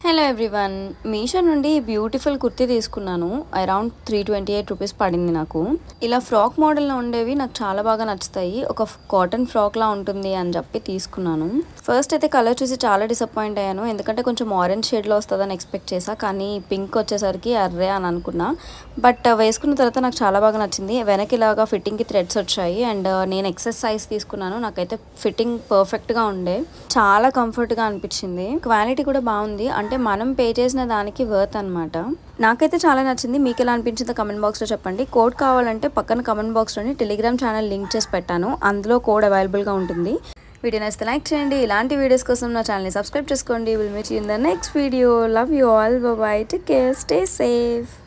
hello everyone Meesho నుండి beautiful kurti తీసుకున్నాను around three twenty eight rupees పడింది నాకు ఇలా ఫ్రాక్ మోడల్లో ఉండేవి నాకు చాలా బాగా నచ్చుతాయి ఒక కాటన్ ఫ్రాక్ లా ఉంటుంది అని చెప్పి తీసుకున్నాను ఫస్ట్ అయితే కలర్ చూసి చాలా డిసప్పాయింట్ అయ్యాను ఎందుకంటే కొంచెం ఆరెంజ్ షేడ్లో వస్తుందని ఎక్స్పెక్ట్ చేసా కానీ పింక్ వచ్చేసరికి అర్రే అని అనుకున్నా బట్ వేసుకున్న తర్వాత నాకు చాలా బాగా నచ్చింది వెనక్కి ఇలాగా ఫిట్టింగ్కి థ్రెడ్స్ వచ్చాయి అండ్ నేను ఎక్సెస్ సైజ్ తీసుకున్నాను నాకైతే ఫిట్టింగ్ పర్ఫెక్ట్గా ఉండే చాలా కంఫర్ట్గా అనిపించింది క్వాలిటీ కూడా బాగుంది అంటే మనం పే చేసిన దానికి వర్త్ అనమాట నాకైతే చాలా నచ్చింది మీకు ఎలా అనిపించిందో కమెంట్ బాక్స్లో చెప్పండి కోడ్ కావాలంటే పక్కన కమెంట్ బాక్స్లోని టెలిగ్రామ్ ఛానల్ లింక్ చేసి పెట్టాను అందులో కోడ్ అవైలబుల్గా ఉంటుంది వీడియో నచ్చితే లైక్ చేయండి ఇలాంటి వీడియోస్ కోసం నా ఛానల్ని సబ్స్క్రైబ్ చేసుకోండి will meet in the next video love you all bye take care stay safe